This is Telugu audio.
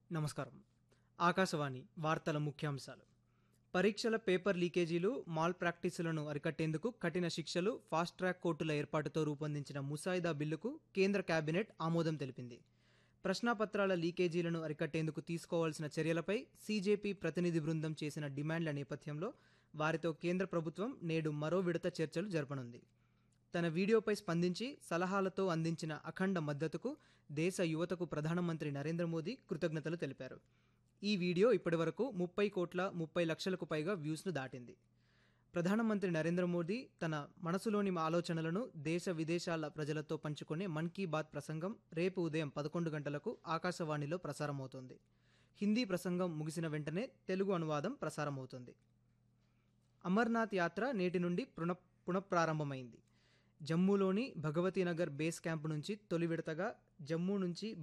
నమస్కారం ఆకాశవాణి వార్తల ముఖ్యాంశాలు పరీక్షల పేపర్ లీకేజీలు మాల్ ప్రాక్టీసులను అరికట్టేందుకు కఠిన శిక్షలు ఫాస్ట్ ట్రాక్ కోర్టుల ఏర్పాటుతో రూపొందించిన ముసాయిదా బిల్లుకు కేంద్ర కేబినెట్ ఆమోదం తెలిపింది ప్రశ్నాపత్రాల లీకేజీలను అరికట్టేందుకు తీసుకోవాల్సిన చర్యలపై సీజేపీ ప్రతినిధి బృందం చేసిన డిమాండ్ల నేపథ్యంలో వారితో కేంద్ర ప్రభుత్వం నేడు మరో విడత చర్చలు జరపనుంది తన వీడియోపై స్పందించి సలహాలతో అందించిన అఖండ మద్దతుకు దేశ యువతకు ప్రధానమంత్రి నరేంద్ర మోదీ కృతజ్ఞతలు తెలిపారు ఈ వీడియో ఇప్పటివరకు ముప్పై కోట్ల ముప్పై లక్షలకు పైగా వ్యూస్ను దాటింది ప్రధానమంత్రి నరేంద్ర మోదీ తన మనసులోని ఆలోచనలను దేశ విదేశాల ప్రజలతో పంచుకునే మన్ కీ బాత్ ప్రసంగం రేపు ఉదయం పదకొండు గంటలకు ఆకాశవాణిలో ప్రసారమవుతోంది హిందీ ప్రసంగం ముగిసిన వెంటనే తెలుగు అనువాదం ప్రసారమవుతుంది అమర్నాథ్ యాత్ర నేటి నుండి పున పునఃప్రారంభమైంది జమ్మూలోని భగవతీనగర్ బేస్ క్యాంపు నుంచి తొలి విడతగా జమ్మూ నుంచి